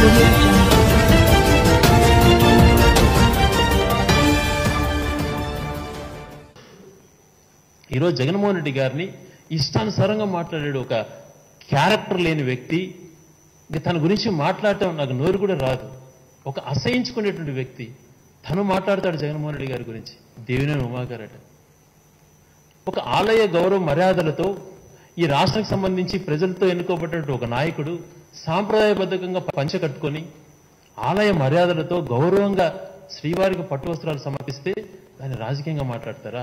audio jungle. ఈరోజు జగన్మోహన్ రెడ్డి గారిని ఇష్టానుసారంగా మాట్లాడాడు ఒక క్యారెక్టర్ లేని వ్యక్తి ఇంక తన గురించి మాట్లాడటం నాకు నోరు కూడా రాదు ఒక అసహించుకునేటువంటి వ్యక్తి తను మాట్లాడతాడు జగన్మోహన్ రెడ్డి గారి గురించి దేవినేని ఉమాగారట ఒక ఆలయ గౌరవ మర్యాదలతో ఈ రాష్ట్రానికి సంబంధించి ప్రజలతో ఎన్నుకోబడినటువంటి ఒక నాయకుడు సాంప్రదాయబద్ధంగా పంచ కట్టుకొని ఆలయ మర్యాదలతో గౌరవంగా శ్రీవారికి పట్టు వస్త్రాలు సమర్పిస్తే దాన్ని రాజకీయంగా మాట్లాడతారా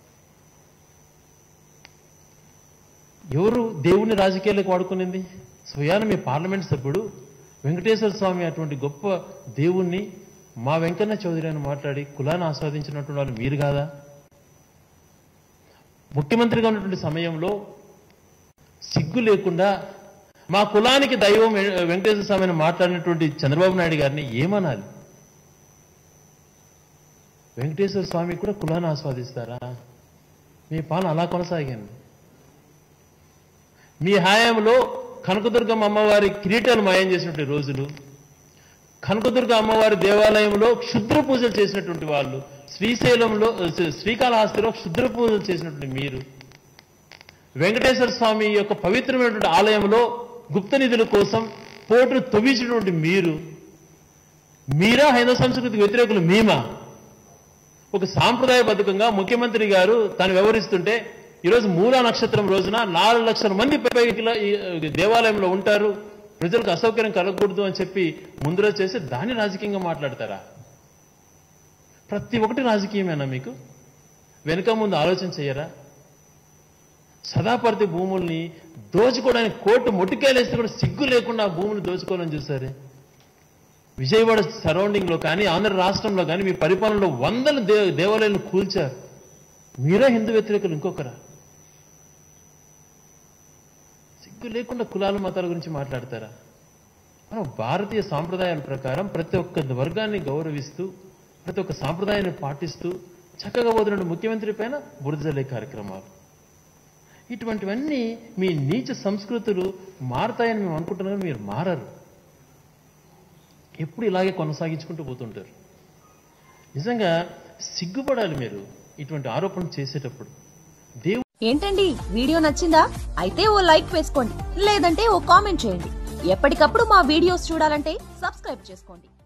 ఎవరు దేవుణ్ణి రాజకీయాలకు వాడుకునింది స్వయాన మీ పార్లమెంట్ సభ్యుడు వెంకటేశ్వర స్వామి అటువంటి గొప్ప దేవుణ్ణి మా వెంకన్న చౌదరి అని మాట్లాడి కులాన్ని ఆస్వాదించినటువంటి వాళ్ళు మీరు కాదా ముఖ్యమంత్రిగా ఉన్నటువంటి సమయంలో సిగ్గు లేకుండా మా కులానికి దైవం వె- వెంకటేశ్వర స్వామి అని మాట్లాడినటువంటి చంద్రబాబు నాయుడు గారిని ఏమనాలి వెంకటేశ్వర స్వామి కూడా కులాన్ని ఆస్వాదిస్తారా మీ పాలన అలా కొనసాగింది మీ హయాంలో కనకదుర్గమ్మ అమ్మవారి కిరీటాలు మాయం చేసినటువంటి రోజులు కనకదుర్గ అమ్మవారి దేవాలయంలో క్షుద్ర పూజలు చేసినటువంటి వాళ్ళు శ్రీశైలంలో శ్రీ- శ్రీకాళహస్తిలో క్షుద్ర పూజలు చేసినటువంటి మీరు వెంకటేశ్వర స్వామి యొక్క పవిత్రమైనటువంటి ఆలయంలో గుప్త నిధుల కోసం పోటును తవ్వించినటువంటి మీరు మీరా హైందవ సంస్కృతికి వ్యతిరేకులు మేమా ఒక సాంప్రదాయబద్ధకంగా ముఖ్యమంత్రి గారు తాను వ్యవహరిస్తుంటే ఈరోజు మూలా నక్షత్రం రోజున నాలుగు లక్షల మంది పైగా ఈ దేవాలయంలో ఉంటారు ప్రజలకు అసౌకర్యం కలగకూడదు అని చెప్పి ముందర చేసి దాన్ని రాజకీయంగా మాట్లాడతారా ప్రతి ఒక్కటి రాజకీయమేనా మీకు వెనుక ముందు ఆలోచన చేయరా సదాపర్తి భూముల్ని దోచుకోవడానికి కోర్టు మొట్టికాయలేస్తే కూడా సిగ్గు లేకుండా ఆ భూమిని దోచుకోవాలని చూసారే విజయవాడ సరౌండింగ్ లో కానీ ఆంధ్ర రాష్ట్రంలో కానీ మీ పరిపాలనలో వందల దే దేవాలయాలను కూల్చారు మీరే హిందూ వ్యతిరేకులు ఇంకొకరా సిగ్గు లేకుండా కులాల మతాల గురించి మాట్లాడతారా మనం భారతీయ సాంప్రదాయాల ప్రకారం ప్రతి ఒక్క వర్గాన్ని గౌరవిస్తూ ప్రతి ఒక్క సాంప్రదాయాన్ని పాటిస్తూ చక్కగా పోతున్న ముఖ్యమంత్రి పైన బురదలే కార్యక్రమాలు ఇటువంటివన్నీ మీ నీచ సంస్కృతులు మారతాయని మేము అనుకుంటున్నాం కానీ మీరు మారరు ఎప్పుడు ఇలాగే కొనసాగించుకుంటూ పోతుంటారు నిజంగా సిగ్గుపడాలి మీరు ఇటువంటి ఆరోపణలు చేసేటప్పుడు దేవుడు ఏంటండి వీడియో నచ్చిందా అయితే ఓ లైక్ వేసుకోండి లేదంటే ఓ కామెంట్ చేయండి ఎప్పటికప్పుడు మా వీడియోస్ చూడాలంటే సబ్స్క్రైబ్ చేసుకోండి